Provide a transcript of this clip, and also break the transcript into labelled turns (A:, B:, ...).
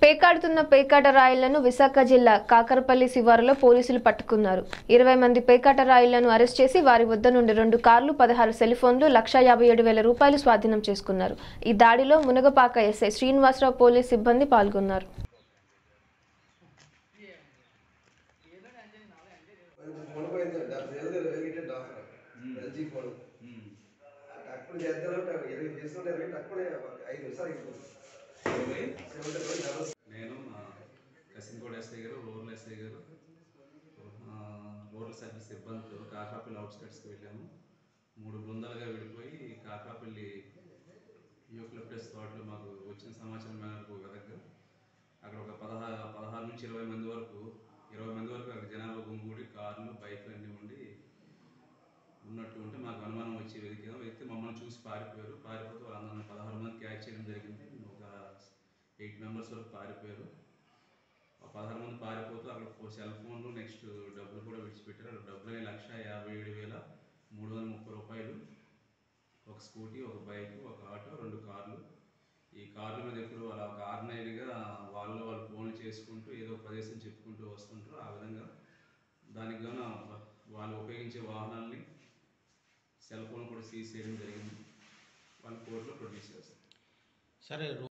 A: పేకాడుతున్న పేకాట రాయిలను విశాఖ జిల్లా కాకరపల్లి శివారులో పోలీసులు పట్టుకున్నారు ఇరవై మంది పేకాట రాయిలను అరెస్ట్ చేసి వారి వద్ద నుండి రెండు కార్లు పదహారు సెల్ ఫోన్లు లక్ష యాభై ఏడు వేల రూపాయలు స్వాధీనం చేసుకున్నారు ఈ దాడిలో మునగపాక ఎస్ఐ శ్రీనివాసరావు పోలీస్ సిబ్బంది పాల్గొన్నారు
B: ఫోన్ పోయింది డెబ్బై ఏళ్ళు వెలిగింటే డాక్టర్ ఎల్జీ ఫోన్ టక్కుని చేద్దాం ఇరవై చేస్తుంటే ఇరవై టక్కునే ఒక ఐదు నిమిషాలు అయిపోతుంది సెవెంటీ ఫైవ్ డబల్
C: నేను మా కసింకోట ఎస్ఐ గారు రూరల్ ఎస్ఐ గారు ఆ, రూరల్ సర్వీస్ సిబ్బందితో కాకాపల్లి అవుట్స్కట్స్కి వెళ్ళాము మూడు బృందాలుగా విడిపోయి కాకాపల్లి యూక్లిప్టస్ తోటలో మాకు వచ్చిన సమాచారం మేరకు వెతగ్గా అక్కడ ఒక పదహారు పదహారు నుంచి ఇరవై మంది వరకు ఇరవై మంది వరకు అక్కడ జనాభా గుంపుడి కార్లు బైక్లు అన్నీ ఉండి ఉన్నట్టు ఉంటే మాకు అనుమానం వచ్చి వెతికాం వెతికితే మమ్మల్ని చూసి పారిపోయారు పారిపోతే వాళ్ళందరినీ పదహారు మంది క్యాచ్ చేయడం జరిగింది ఒక ఎయిట్ మెంబర్స్ వరకు పారిపోయారు ఆ పదహారు మంది పారిపోతూ అక్కడ ఫో- సెల్ ఫోన్లు నెక్స్ట్ డబ్బులు కూడా విడిచిపెట్టారు అక్కడ డబ్బులు లక్ష యాభై ఏడు వేల మూడు వందల ముప్పై రూపాయలు ఒక స్కూటీ ఒక బైక్ ఒక ఆటో రెండు కార్లు ఈ కార్ల మీద ఎప్పుడు అలా ఒక ఆర్గనైజ్గా వాళ్ళు వాళ్ళు ఫోన్లు చేసుకుంటూ ఏదో ఒక ప్రదేశం చెప్పుకుంటూ వస్తుంటారు ఆ విధంగా దానికి గాను వాళ్ళు ఉపయోగించే వాహనాల్ని సెల్ ఫోన్ కూడా సీజ్ చేయడం జరిగింది వాళ్ళు కోర్టులో ప్రొడ్యూస్ చేస్తారు
D: సరే